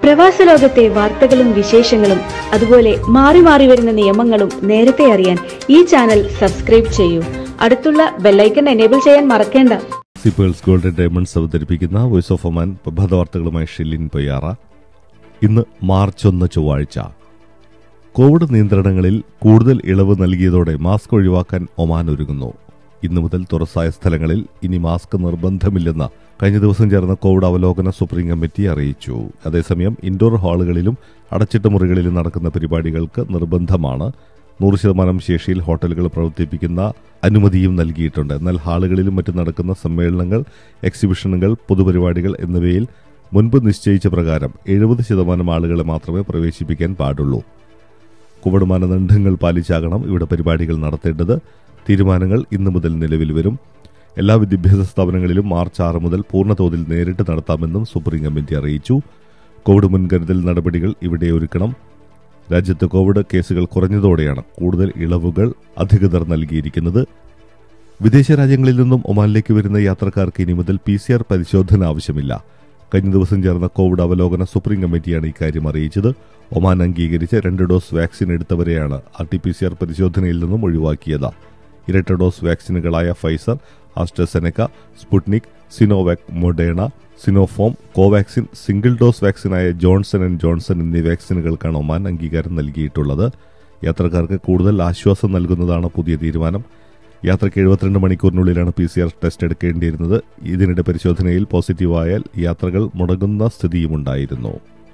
പ്രവാസ ലോകത്തെ വാർത്തകളും വിശേഷങ്ങളും അതുപോലെ മാറി മാറി വരുന്ന നിയമങ്ങളും നേരത്തെ അറിയാൻ ഈ ചാനൽ സബ്സ്ക്രൈബ് ചെയ്യൂ അടുത്തുള്ള ബെല്ലൈക്കൺ എനേബിൾ ചെയ്യാൻ മറക്കേണ്ട സിപ്പേഴ്സ് ഗോൾഡൻ ഡയമണ്ട്സ് അവതരിപ്പിക്കുന്ന വോയിസ് ഓഫ് ഒമാൻ പ്രഭാത വാർത്തകളുമായി ഷില്ലിൻ പൊയ്യാറ ഇന്ന് മാർച്ച് ഒന്ന് ചൊവ്വാഴ്ച കോവിഡ് നിയന്ത്രണങ്ങളിൽ കൂടുതൽ ഇളവ് നൽകിയതോടെ മാസ്ക് ഒഴിവാക്കാൻ ഒമാൻ ഒരുങ്ങുന്നു ഇന്നു മുതൽ തുറസായ സ്ഥലങ്ങളിൽ ഇനി മാസ്ക് നിർബന്ധമില്ലെന്ന് കഴിഞ്ഞ ദിവസം ചേർന്ന കോവിഡ് അവലോകന സുപ്രീം കമ്മിറ്റി അറിയിച്ചു അതേസമയം ഇൻഡോർ ഹാളുകളിലും അടച്ചിട്ട മുറികളിലും നടക്കുന്ന പരിപാടികൾക്ക് നിർബന്ധമാണ് നൂറ് ശതമാനം ശേഷിയിൽ ഹോട്ടലുകൾ പ്രവർത്തിപ്പിക്കുന്ന അനുമതിയും നൽകിയിട്ടുണ്ട് എന്നാൽ ഹാളുകളിലും മറ്റും നടക്കുന്ന സമ്മേളനങ്ങൾ എക്സിബിഷനുകൾ പൊതുപരിപാടികൾ എന്നിവയിൽ മുൻപ് നിശ്ചയിച്ച പ്രകാരം എഴുപത് ശതമാനം ആളുകളെ മാത്രമേ പ്രവേശിപ്പിക്കാൻ പാടുള്ളൂ കോവിഡ് മാനദണ്ഡങ്ങൾ പാലിച്ചാകണം ഇവിടെ പരിപാടികൾ നടത്തേണ്ടത് തീരുമാനങ്ങൾ ഇന്നു മുതൽ നിലവിൽ വരും എല്ലാ വിദ്യാഭ്യാസ സ്ഥാപനങ്ങളിലും മാർച്ച് ആറ് മുതൽ പൂർണ്ണതോതിൽ നേരിട്ട് നടത്താമെന്നും സുപ്രീം കമ്മിറ്റി അറിയിച്ചു കോവിഡ് മുൻകരുതൽ നടപടികൾ ഇവിടെ ഒരുക്കണം രാജ്യത്ത് കോവിഡ് കേസുകൾ കുറഞ്ഞതോടെയാണ് കൂടുതൽ ഇളവുകൾ അധികൃതർ നൽകിയിരിക്കുന്നത് വിദേശ രാജ്യങ്ങളിൽ നിന്നും ഒമാനിലേക്ക് വരുന്ന യാത്രക്കാർക്ക് ഇനി മുതൽ പി സി ആർ പരിശോധന ആവശ്യമില്ല കഴിഞ്ഞ ദിവസം ചേർന്ന കോവിഡ് അവലോകന സുപ്രീം കമ്മിറ്റിയാണ് ഇക്കാര്യം അറിയിച്ചത് ഒമാൻ അംഗീകരിച്ച രണ്ട് ഡോസ് വാക്സിൻ എടുത്തവരെയാണ് R T P C R പരിശോധനയിൽ നിന്നും ഒഴിവാക്കിയത് ഇരട്ട ഡോസ് വാക്സിനുകളായ Pfizer AstraZeneca Sputnik Sinovac Moderna Sinopharm Covaxin single dose വാക്സിനായ ജോൺസൺ ആൻഡ് ജോൺസൺ എന്നീ വാക്സിനുകൾക്കാണ് ഒമാൻ അംഗീകാരം നൽകിയിട്ടുള്ളത് യാത്രക്കാർക്ക് കൂടുതൽ ആശ്വാസം നൽകുന്നതാണ് പുതിയ തീരുമാനം യാത്രയ്ക്ക് എഴുപത്തിരണ്ട് മണിക്കൂറിനുള്ളിലാണ് പി സി ആർ ടെസ്റ്റ് എടുക്കേണ്ടിയിരുന്നത് ഇതിനിടെ പരിശോധനയിൽ പോസിറ്റീവായാൽ യാത്രകൾ മുടങ്ങുന്ന സ്ഥിതിയുമുണ്ടായിരുന്നു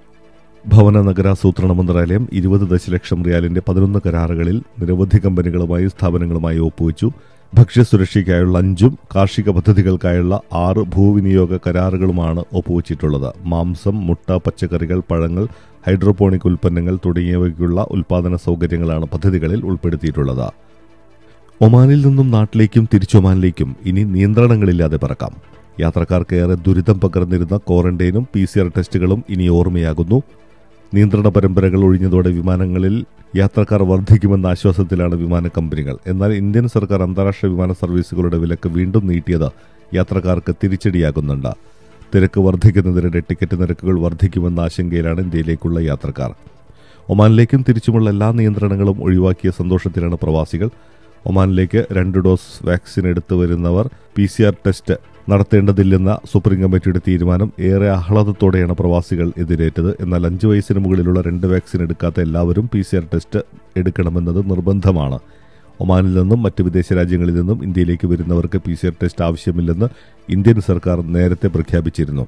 ഭവന നഗരാസൂത്രണ മന്ത്രാലയം ഇരുപത് ദശലക്ഷം റിയാലിന്റെ പതിനൊന്ന് കരാറുകളിൽ നിരവധി കമ്പനികളുമായി സ്ഥാപനങ്ങളുമായി ഒപ്പുവെച്ചു ഭക്ഷ്യസുരക്ഷയ്ക്കായുള്ള അഞ്ചും കാർഷിക പദ്ധതികൾക്കായുള്ള ആറ് ഭൂവിനിയോഗ കരാറുകളുമാണ് ഒപ്പുവച്ചിട്ടുള്ളത് മാംസം മുട്ട പച്ചക്കറികൾ പഴങ്ങൾ ഹൈഡ്രോപോണിക് ഉൽപ്പന്നങ്ങൾ തുടങ്ങിയവയ്ക്കുള്ള ഉൽപാദന സൗകര്യങ്ങളാണ് പദ്ധതികളിൽ ഉൾപ്പെടുത്തിയിട്ടുള്ളത് ഒമാനിൽ നിന്നും നാട്ടിലേക്കും തിരിച്ചൊമാനിലേക്കും ഇനി നിയന്ത്രണങ്ങളില്ലാതെ പറക്കാം യാത്രക്കാർക്ക് ഏറെ ദുരിതം പകർന്നിരുന്ന ക്വാറന്റൈനും പി സി ആർ ടെസ്റ്റുകളും ഇനി ഓർമ്മയാകുന്നു നിയന്ത്രണ പരമ്പരകൾ ഒഴിഞ്ഞതോടെ വിമാനങ്ങളിൽ യാത്രക്കാർ വർദ്ധിക്കുമെന്ന ആശ്വാസത്തിലാണ് വിമാന കമ്പനികൾ എന്നാൽ ഇന്ത്യൻ സർക്കാർ അന്താരാഷ്ട്ര വിമാന സർവീസുകളുടെ വിലക്ക് വീണ്ടും നീട്ടിയത് യാത്രക്കാർക്ക് തിരിച്ചടിയാകുന്നുണ്ട് തിരക്ക് വർദ്ധിക്കുന്നതിനിടെ ടിക്കറ്റ് നിരക്കുകൾ വർദ്ധിക്കുമെന്ന ആശങ്കയിലാണ് ഇന്ത്യയിലേക്കുള്ള യാത്രക്കാർ ഒമാനിലേക്കും തിരിച്ചുമുള്ള എല്ലാ നിയന്ത്രണങ്ങളും ഒഴിവാക്കിയ സന്തോഷത്തിലാണ് പ്രവാസികൾ ഒമാനിലേക്ക് രണ്ട് ഡോസ് വാക്സിൻ എടുത്തു വരുന്നവർ പി സി ആർ ടെസ്റ്റ് നടത്തേണ്ടതില്ലെന്ന സുപ്രീം കമ്മിറ്റിയുടെ തീരുമാനം ഏറെ ആഹ്ലാദത്തോടെയാണ് പ്രവാസികൾ എതിരേറ്റത് എന്നാൽ അഞ്ചു വയസ്സിന് മുകളിലുള്ള രണ്ട് വാക്സിൻ എടുക്കാത്ത എല്ലാവരും പി സി ആർ ടെസ്റ്റ് എടുക്കണമെന്നത് നിർബന്ധമാണ് ഒമാനിൽ നിന്നും മറ്റ് വിദേശ രാജ്യങ്ങളിൽ നിന്നും ഇന്ത്യയിലേക്ക് വരുന്നവർക്ക് പി സി ആർ ടെസ്റ്റ് ആവശ്യമില്ലെന്ന് ഇന്ത്യൻ സർക്കാർ നേരത്തെ പ്രഖ്യാപിച്ചിരുന്നു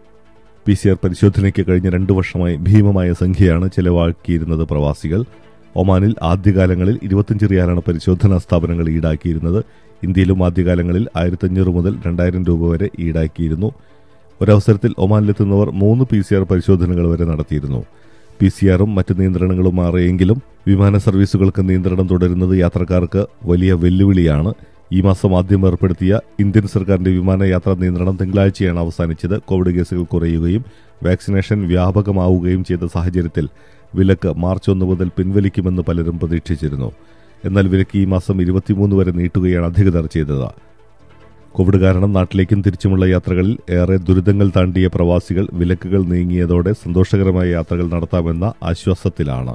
പി സി ആർ പരിശോധനയ്ക്ക് കഴിഞ്ഞ രണ്ടു വർഷമായി ഭീമമായ സംഖ്യയാണ് ചെലവാക്കിയിരുന്നത് പ്രവാസികൾ ഒമാനിൽ ആദ്യകാലങ്ങളിൽ ഇരുപത്തിയഞ്ച് റിയാലാണ് പരിശോധനാ സ്ഥാപനങ്ങൾ ഈടാക്കിയിരുന്നത് ഇന്ത്യയിലും ആദ്യകാലങ്ങളിൽ ആയിരത്തഞ്ഞൂറ് മുതൽ രണ്ടായിരം രൂപ വരെ ഈടാക്കിയിരുന്നു ഒരവസരത്തിൽ ഒമാനിലെത്തുന്നവർ മൂന്ന് പി സി ആർ പരിശോധനകൾ വരെ നടത്തിയിരുന്നു പി സി ആറും മറ്റ് നിയന്ത്രണങ്ങളും മാറിയെങ്കിലും വിമാന സർവീസുകൾക്ക് നിയന്ത്രണം തുടരുന്നത് യാത്രക്കാർക്ക് വലിയ വെല്ലുവിളിയാണ് ഈ മാസം ആദ്യം ഏർപ്പെടുത്തിയ ഇന്ത്യൻ സർക്കാരിന്റെ വിമാനയാത്രാ നിയന്ത്രണം തിങ്കളാഴ്ചയാണ് അവസാനിച്ചത് കോവിഡ് കേസുകൾ കുറയുകയും വാക്സിനേഷൻ വ്യാപകമാവുകയും ചെയ്ത സാഹചര്യത്തിൽ വിലക്ക് മാർച്ച് ഒന്ന് മുതൽ പിൻവലിക്കുമെന്ന് പലരും പ്രതീക്ഷിച്ചിരുന്നു എന്നാൽ വിലക്ക് ഈ മാസം ഇരുപത്തിമൂന്ന് വരെ നീട്ടുകയാണ് അധികൃതർ ചെയ്തത് കോവിഡ് കാരണം നാട്ടിലേക്കും തിരിച്ചുമുള്ള യാത്രകളിൽ ഏറെ ദുരിതങ്ങൾ താണ്ടിയ പ്രവാസികൾ വിലക്കുകൾ നീങ്ങിയതോടെ സന്തോഷകരമായ യാത്രകൾ നടത്താമെന്ന ആശ്വാസത്തിലാണ്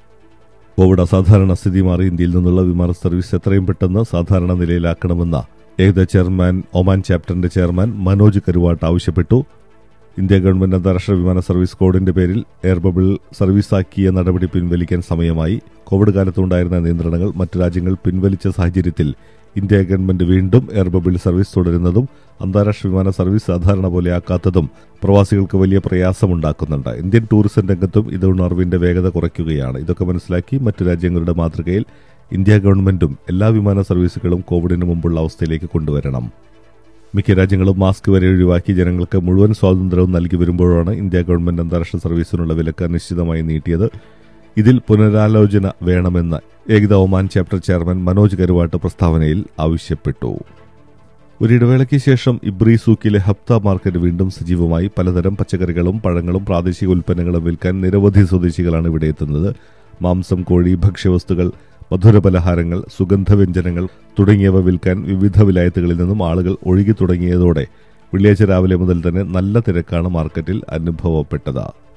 കോവിഡ് അസാധാരണ സ്ഥിതി മാറി ഇന്ത്യയിൽ നിന്നുള്ള വിമാന സർവീസ് എത്രയും പെട്ടെന്ന് സാധാരണ നിലയിലാക്കണമെന്ന ഏകദ ചെയർമാൻ ഒമാൻ ചാപ്റ്ററിന്റെ ചെയർമാൻ മനോജ് കരുവാട്ട് ആവശ്യപ്പെട്ടു ഇന്ത്യ ഗവൺമെന്റ് അന്താരാഷ്ട്ര വിമാന സർവീസ് കോഡിന്റെ പേരിൽ എയർ ബബിൾ സർവീസാക്കിയ നടപടി പിൻവലിക്കാൻ സമയമായി കോവിഡ് കാലത്തുണ്ടായിരുന്ന നിയന്ത്രണങ്ങൾ മറ്റു രാജ്യങ്ങൾ പിൻവലിച്ച സാഹചര്യത്തിൽ ഇന്ത്യ ഗവൺമെന്റ് വീണ്ടും എയർ ബബിൾ സർവീസ് തുടരുന്നതും അന്താരാഷ്ട്ര വിമാന സർവീസ് സാധാരണ പോലെയാക്കാത്തതും പ്രവാസികൾക്ക് വലിയ പ്രയാസമുണ്ടാക്കുന്നുണ്ട് ഇന്ത്യൻ ടൂറിസം രംഗത്തും ഇത് ഉണർവിന്റെ വേഗത കുറയ്ക്കുകയാണ് ഇതൊക്കെ മനസ്സിലാക്കി മറ്റു രാജ്യങ്ങളുടെ മാതൃകയിൽ ഇന്ത്യ ഗവൺമെന്റും എല്ലാ വിമാന സർവീസുകളും കോവിഡിന് മുമ്പുള്ള അവസ്ഥയിലേക്ക് കൊണ്ടുവരണം മിക്ക രാജ്യങ്ങളും മാസ്ക് വരെ ഒഴിവാക്കി ജനങ്ങൾക്ക് മുഴുവൻ സ്വാതന്ത്ര്യവും നൽകി വരുമ്പോഴാണ് ഇന്ത്യ ഗവൺമെന്റ് അന്താരാഷ്ട്ര സർവീസിനുള്ള വിലക്ക് അനിശ്ചിതമായി നീട്ടിയത് ഇതിൽ പുനരാലോചന വേണമെന്ന് Ekata Oman chapter chairman Manoj Karuvatt പ്രസ്താവനയിൽ ആവശ്യപ്പെട്ടു ഒരിടവേളയ്ക്ക് ശേഷം ഇബ്രി സൂക്കിലെ ഹപ്ത മാർക്കറ്റ് വീണ്ടും സജീവമായി പലതരം പച്ചക്കറികളും പഴങ്ങളും പ്രാദേശിക ഉൽപ്പന്നങ്ങളും വിൽക്കാൻ നിരവധി സ്വദേശികളാണ് ഇവിടെ എത്തുന്നത് മാംസം കോഴി ഭക്ഷ്യവസ്തുക്കൾ മധുരപലഹാരങ്ങൾ സുഗന്ധവ്യഞ്ജനങ്ങൾ തുടങ്ങിയവ വിൽക്കാൻ വിവിധ വിലായത്തുകളിൽ നിന്നും ആളുകൾ ഒഴുകി തുടങ്ങിയതോടെ വെള്ളിയാഴ്ച രാവിലെ മുതൽ തന്നെ നല്ല തിരക്കാണ് മാർക്കറ്റിൽ അനുഭവപ്പെട്ടത്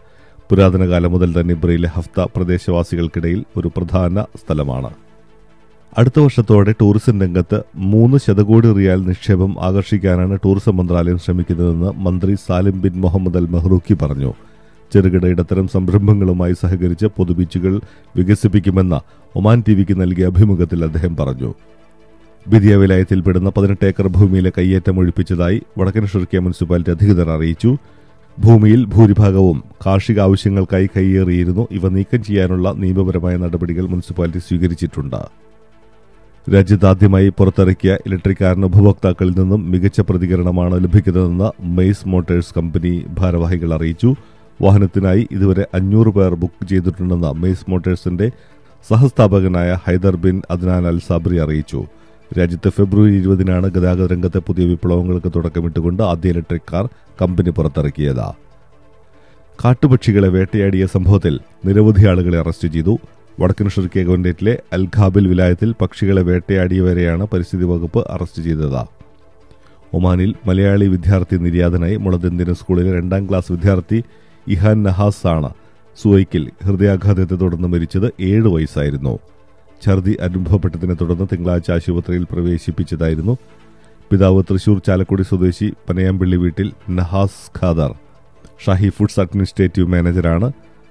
പുരാതന കാലം മുതൽ തന്നെ ഇബ്രയിലെ ഹഫ്ത പ്രദേശവാസികൾക്കിടയിൽ ഒരു പ്രധാന സ്ഥലമാണ് അടുത്ത വർഷത്തോടെ ടൂറിസം രംഗത്ത് മൂന്ന് ശതകോടി റിയാൽ നിക്ഷേപം ആകർഷിക്കാനാണ് ടൂറിസം മന്ത്രാലയം ശ്രമിക്കുന്നതെന്ന് മന്ത്രി Salim bin Mohammed al Mahrouqi പറഞ്ഞു ചെറുകിട ഇടത്തരം സംരംഭങ്ങളുമായി സഹകരിച്ച് പൊതുബീച്ചുകൾ വികസിപ്പിക്കുമെന്ന ഒമാൻ ടിവിക്ക് നൽകിയ അഭിമുഖത്തിൽ അദ്ദേഹം പറഞ്ഞു ബിദിയ വിലായത്തിൽപ്പെടുന്ന പതിനെട്ട് ഏക്കർ ഭൂമിയിലെ കയ്യേറ്റം ഒഴിപ്പിച്ചതായി വടക്കൻ ഷുർക്കിയ മുനിസിപ്പാലിറ്റി അധികൃതർ അറിയിച്ചു ഭൂമിയിൽ ഭൂരിഭാഗവും കാർഷിക ആവശ്യങ്ങൾക്കായി കൈയേറിയിരുന്നു ഇവ നീക്കം ചെയ്യാനുള്ള നിയമപരമായ നടപടികൾ മുനിസിപ്പാലിറ്റി സ്വീകരിച്ചിട്ടുണ്ട് രാജ്യത്ത് ആദ്യമായി പുറത്തിറക്കിയ ഇലക്ട്രിക് കാറിന് ഉപഭോക്താക്കളിൽ നിന്നും മികച്ച പ്രതികരണമാണ് ലഭിക്കുന്നതെന്ന് മെയ്സ് മോട്ടോഴ്സ് കമ്പനി ഭാരവാഹികൾ അറിയിച്ചു വാഹനത്തിനായി ഇതുവരെ അഞ്ഞൂറ് പേർ ബുക്ക് ചെയ്തിട്ടുണ്ടെന്ന് മെയ്സ് മോട്ടോഴ്സിന്റെ സഹസ്ഥാപകനായ Haider bin Adnan al Sabri അറിയിച്ചു രാജ്യത്ത് ഫെബ്രുവരി ഇരുപതിനാണ് ഗതാഗത രംഗത്തെ പുതിയ വിപ്ലവങ്ങൾക്ക് തുടക്കമിട്ടുകൊണ്ട് ആദ്യ ഇലക്ട്രിക് കാർ കമ്പനി പുറത്തിറക്കിയത് കാട്ടുപക്ഷികളെ വേട്ടയാടിയ സംഭവത്തിൽ നിരവധി ആളുകളെ അറസ്റ്റ് ചെയ്തു വടക്കൻ ഷുർക്കിയ ഗവൺമെന്റിലെ അൽഖാബിൽ വിലായത്തിൽ പക്ഷികളെ വേട്ടയാടിയവരെയാണ് പരിസ്ഥിതി വകുപ്പ് അറസ്റ്റ് ചെയ്തത് ഒമാനിൽ മലയാളി വിദ്യാർത്ഥി നിര്യാതനായി മുളദന്തിന സ്കൂളിലെ രണ്ടാം ക്ലാസ് വിദ്യാർത്ഥി ഇഹാൻ നഹാസ് ആണ് സുവൈക്കിൽ ഹൃദയാഘാതത്തെ തുടർന്ന് മരിച്ചത് ഏഴ് വയസ്സായിരുന്നു ഛർദി അനുഭവപ്പെട്ടതിനെ തുടർന്ന് തിങ്കളാഴ്ച ആശുപത്രിയിൽ പ്രവേശിപ്പിച്ചതായിരുന്നു പിതാവ് തൃശൂർ ചാലക്കുടി സ്വദേശി പനയാമ്പള്ളി വീട്ടിൽ നഹാസ് ഖാദർ ഷാഹി ഫുഡ്സ് അഡ്മിനിസ്ട്രേറ്റീവ് മാനേജറാണ്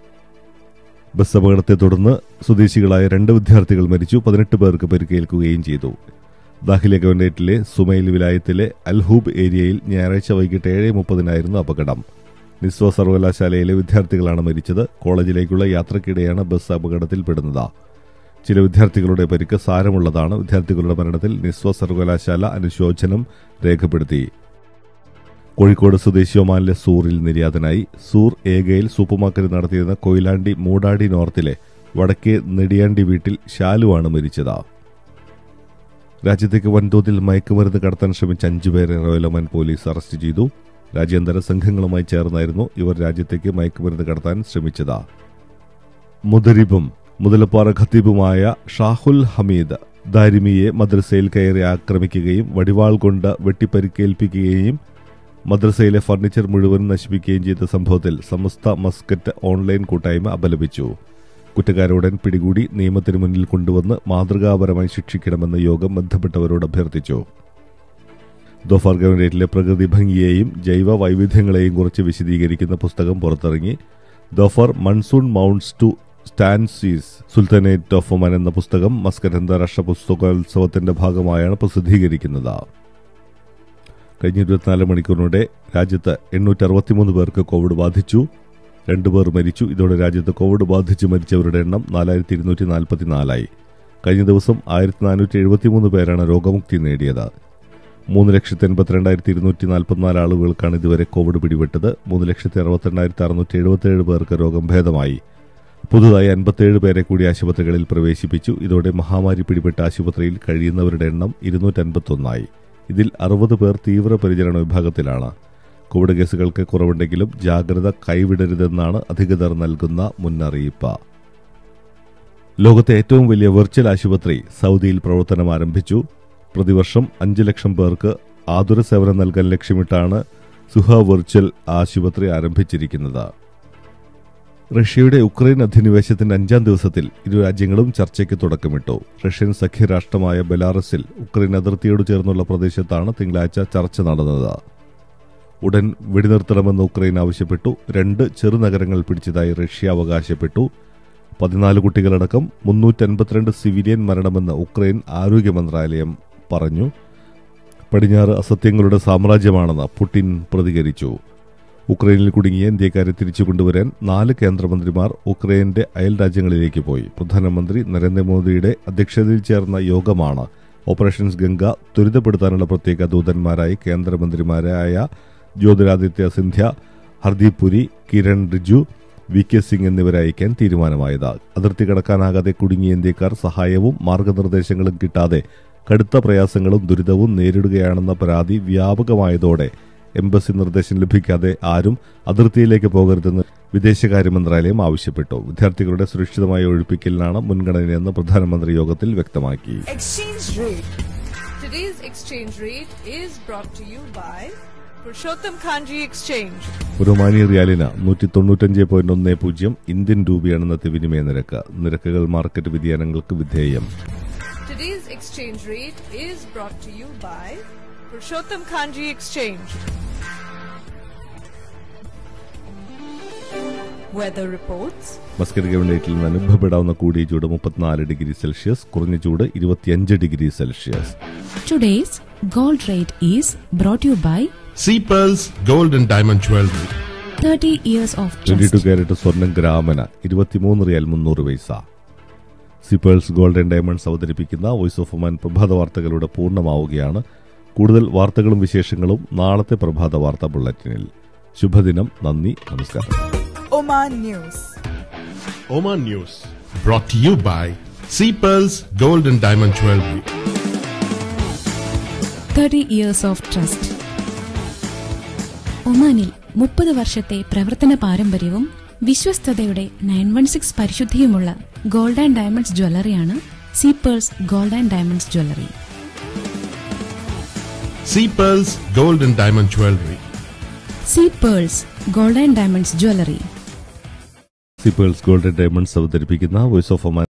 ബസ് അപകടത്തെ തുടർന്ന് സ്വദേശികളായ രണ്ട് വിദ്യാർത്ഥികൾ മരിച്ചു പതിനെട്ട് പേർക്ക് പരിക്കേൽക്കുകയും ചെയ്തു ദാഖിലെ ഗവൺമെന്റിലെ സുമൈൽ വിലായത്തിലെ അൽഹൂബ് ഏരിയയിൽ ഞായറാഴ്ച വൈകിട്ട് ഏഴ് മുപ്പതിനായിരുന്നു അപകടം നിസ്വ സർവകലാശാലയിലെ വിദ്യാർത്ഥികളാണ് മരിച്ചത് കോളേജിലേക്കുള്ള യാത്രക്കിടെയാണ് ബസ് അപകടത്തിൽപ്പെടുന്നത് ചില വിദ്യാർത്ഥികളുടെ പരിക്ക് സാരമുള്ളതാണ് വിദ്യാർത്ഥികളുടെ മരണത്തിൽ നിസ്വ സർവകലാശാല അനുശോചനം രേഖപ്പെടുത്തി കോഴിക്കോട് സ്വദേശി ഒമാനിലെ സൂറിൽ നിര്യാതനായി സൂർ ഏകയിൽ സൂപ്പർമാർക്കറ്റ് നടത്തിയിരുന്ന കൊയിലാണ്ടി മൂടാടി നോർത്തിലെ വടക്കേ നെടിയാണ്ടി വീട്ടിൽ ശാലുവാണ് മരിച്ചത് രാജ്യത്തേക്ക് വൻതോതിൽ മയക്കുമരുന്ന് കടത്താൻ ശ്രമിച്ച അഞ്ചുപേരെ റോയൽ ഒമാൻ പോലീസ് അറസ്റ്റ് ചെയ്തു രാജ്യാന്തര സംഘങ്ങളുമായി ചേർന്നായിരുന്നു ഇവർ രാജ്യത്തേക്ക് മയക്കുമരുന്ന് കടത്താൻ ശ്രമിച്ചത് മുദരിബും മുതലപ്പാറ ഖത്തീബുമായ ഷാഹുൽ ഹമീദ് ദാരിമിയെ മദ്രസയിൽ കയറി ആക്രമിക്കുകയും വടിവാൾ കൊണ്ട് വെട്ടിപ്പരിക്കേൽപ്പിക്കുകയും മദ്രസയിലെ ഫർണിച്ചർ മുഴുവൻ നശിപ്പിക്കുകയും ചെയ്ത സംഭവത്തിൽ സമസ്ത മസ്കറ്റ് ഓൺലൈൻ കൂട്ടായ്മ അപലപിച്ചു കുറ്റക്കാരോടൻ പിടികൂടി നിയമത്തിന് മുന്നിൽ കൊണ്ടുവന്ന് മാതൃകാപരമായി ശിക്ഷിക്കണമെന്ന് യോഗം ബന്ധപ്പെട്ടവരോട് അഭ്യർത്ഥിച്ചു ദോഫാർ ഗവൺറേറ്റിലെ പ്രകൃതി ഭംഗിയെയും ജൈവ വൈവിധ്യങ്ങളെയും കുറിച്ച് വിശദീകരിക്കുന്ന പുസ്തകം പുറത്തിറങ്ങി Dhofar monsoon mounts to stanzas Sultanate of Oman എന്ന പുസ്തകം മസ്കറ്റ് അന്താരാഷ്ട്ര പുസ്തകോത്സവത്തിന്റെ ഭാഗമായാണ് പ്രസിദ്ധീകരിക്കുന്നത് കഴിഞ്ഞ ഇരുപത്തിനാല് മണിക്കൂറിനിടെ രാജ്യത്ത് എണ്ണൂറ്റി അറുപത്തിമൂന്ന് പേർക്ക് കോവിഡ് ബാധിച്ചു രണ്ടുപേർ മരിച്ചു ഇതോടെ രാജ്യത്ത് കോവിഡ് ബാധിച്ച് മരിച്ചവരുടെ എണ്ണം നാലായിരത്തി ഇരുന്നൂറ്റി നാൽപ്പത്തിനാലായി കഴിഞ്ഞ ദിവസം ആയിരത്തി നാനൂറ്റി എഴുപത്തിമൂന്ന് പേരാണ് രോഗമുക്തി നേടിയത് മൂന്ന് ലക്ഷത്തി എൺപത്തിരണ്ടായിരത്തി ഇരുന്നൂറ്റി നാൽപ്പത്തിനാല് ആളുകൾക്കാണ് ഇതുവരെ കോവിഡ് പിടിപെട്ടത് മൂന്ന് ലക്ഷത്തി അറുപത്തിരണ്ടായിരത്തി അറുന്നൂറ്റി എഴുപത്തിയേഴ് പേർക്ക് രോഗം ഭേദമായി പുതുതായി അൻപത്തിയേഴ് പേരെ കൂടി ആശുപത്രികളിൽ പ്രവേശിപ്പിച്ചു ഇതോടെ മഹാമാരി പിടിപെട്ട ആശുപത്രിയിൽ കഴിയുന്നവരുടെ എണ്ണം ഇരുന്നൂറ്റൻപത്തൊന്നായി ഇതിൽ അറുപത് പേർ തീവ്രപരിചരണ വിഭാഗത്തിലാണ് കോവിഡ് കേസുകൾക്ക് കുറവുണ്ടെങ്കിലും ജാഗ്രത കൈവിടരുതെന്നാണ് അധികൃതർ നൽകുന്ന മുന്നറിയിപ്പ് ലോകത്തെ ഏറ്റവും വലിയ വെർച്വൽ ആശുപത്രി സൗദിയിൽ പ്രവർത്തനം ആരംഭിച്ചു പ്രതിവർഷം അഞ്ച് ലക്ഷം പേർക്ക് ആതുര സേവനം നൽകാൻ ലക്ഷ്യമിട്ടാണ് സുഹ വെർച്വൽ ആശുപത്രി ആരംഭിച്ചിരിക്കുന്നത് റഷ്യയുടെ ഉക്രൈൻ അധിനിവേശത്തിന്റെ അഞ്ചാം ദിവസത്തിൽ ഇരു രാജ്യങ്ങളും ചർച്ചയ്ക്ക് തുടക്കമിട്ടു റഷ്യൻ സഖ്യരാഷ്ട്രമായ ബെലാറസിൽ ഉക്രൈൻ അതിർത്തിയോട് ചേർന്നുള്ള പ്രദേശത്താണ് തിങ്കളാഴ്ച ചർച്ച നടന്നത് ഉടൻ വെടിനിർത്തണമെന്ന് ഉക്രൈൻ ആവശ്യപ്പെട്ടു രണ്ട് ചെറുനഗരങ്ങൾ പിടിച്ചതായി റഷ്യ അവകാശപ്പെട്ടു പതിനാല് കുട്ടികളടക്കം മുന്നൂറ്റൻപത്തിരണ്ട് സിവിലിയൻ മരണമെന്ന് ഉക്രൈൻ ആരോഗ്യ മന്ത്രാലയം പറഞ്ഞു പടിഞ്ഞാറ് അസത്യങ്ങളുടെ സാമ്രാജ്യമാണെന്ന് പുടിൻ പ്രതികരിച്ചു ഉക്രൈനിൽ കുടുങ്ങിയ ഇന്ത്യക്കാരെ തിരിച്ചു കൊണ്ടുവരാൻ നാല് കേന്ദ്രമന്ത്രിമാർ ഉക്രൈന്റെ അയൽ രാജ്യങ്ങളിലേക്ക് പോയി പ്രധാനമന്ത്രി നരേന്ദ്രമോദിയുടെ അധ്യക്ഷതയിൽ ചേർന്ന യോഗമാണ് ഓപ്പറേഷൻസ് ഗംഗ ത്വരിതപ്പെടുത്താനുള്ള പ്രത്യേക ദൂതന്മാരായി കേന്ദ്രമന്ത്രിമാരായ ജ്യോതിരാദിത്യ സിന്ധ്യ ഹർദീപ് പുരി കിരൺ റിജു വി കെ സിംഗ് എന്നിവരെ അയക്കാൻ തീരുമാനമായത് അതിർത്തി കടക്കാനാകാതെ കുടുങ്ങിയ ഇന്ത്യക്കാർ സഹായവും മാർഗനിർദ്ദേശങ്ങളും കിട്ടാതെ കടുത്ത പ്രയാസങ്ങളും ദുരിതവും നേരിടുകയാണെന്ന പരാതി വ്യാപകമായതോടെ എംബസി നിർദ്ദേശം ലഭിക്കാതെ ആരും അതിർത്തിയിലേക്ക് പോകരുതെന്ന് വിദേശകാര്യ മന്ത്രാലയം ആവശ്യപ്പെട്ടു വിദ്യാർത്ഥികളുടെ സുരക്ഷിതമായ ഒഴിപ്പിക്കലിനാണ് മുൻഗണനയെന്ന് പ്രധാനമന്ത്രി യോഗത്തിൽ വ്യക്തമാക്കി Exchange rate. Today's exchange rate is brought to you by Purushottam Kanji Exchange. ഒരു ഒമാനി റിയാലിന് നൂറ്റി തൊണ്ണൂറ്റഞ്ച് പോയിന്റ് ഒന്ന് പൂജ്യം ഇന്ത്യൻ രൂപയാണ് ഇന്നത്തെ വിനിമയ നിരക്ക് നിരക്കുകൾ മാർക്കറ്റ് വ്യതിയാനങ്ങൾക്ക് വിധേയം Today's exchange rate is brought to you by Purushottam Kanji Exchange. Weather reports. Muscat ഗവൺഡേറ്റിൽ നിന്ന് അനുഭവപ്പെടാവുന്ന കൂടിയ ചൂട് മുപ്പത്തിനാല് ഡിഗ്രി സെൽഷ്യസ് കുറഞ്ഞ ചൂട് ഇരുപത്തിയഞ്ച് degree Celsius Today's gold rate is brought to you by Sea Pearls Gold and Diamond Jewelry. 30 years of twenty two trust. Carat സ്വർണം ഗ്രാമന് ഇരുപത്തിമൂന്ന് റിയാൽ മുന്നൂറ് പൈസ സിപ്പേഴ്സ് ഗോൾഡ് ആൻഡ് ഡയമണ്ട്സ് അവതരിപ്പിക്കുന്ന വോയിസ് ഓഫ് ഒമാൻ പ്രഭാത വാർത്തകളുടെ പൂർണ്ണമാവുകയാണ് കൂടുതൽ വാർത്തകളും വിശേഷങ്ങളും നാളത്തെ പ്രഭാത വാർത്താ ബുള്ളറ്റിനിൽ ശുഭദിനം നന്ദി നമസ്കാരം Oman News. Oman News. Brought to you by Sea Pearls Gold and Diamond Jewelry. 30 years of trust. ഒമാനിൽ മുപ്പത് വർഷത്തെ പ്രവർത്തന പാരമ്പര്യവും വിശ്വസ്തതയുടെ നയൻ വൺ സിക്സ് പരിശുദ്ധിയുമുള്ള ഗോൾഡ് ആൻഡ് ഡയമണ്ട്സ് ജ്വല്ലറിയാണ് Sea Pearls gold and diamonds jewellery Sea Pearls Gold and Diamond Jewelry. Sea Pearls gold and diamonds jewellery Sea Pearls gold and diamonds അവതരിപ്പിക്കുന്ന voice of Oman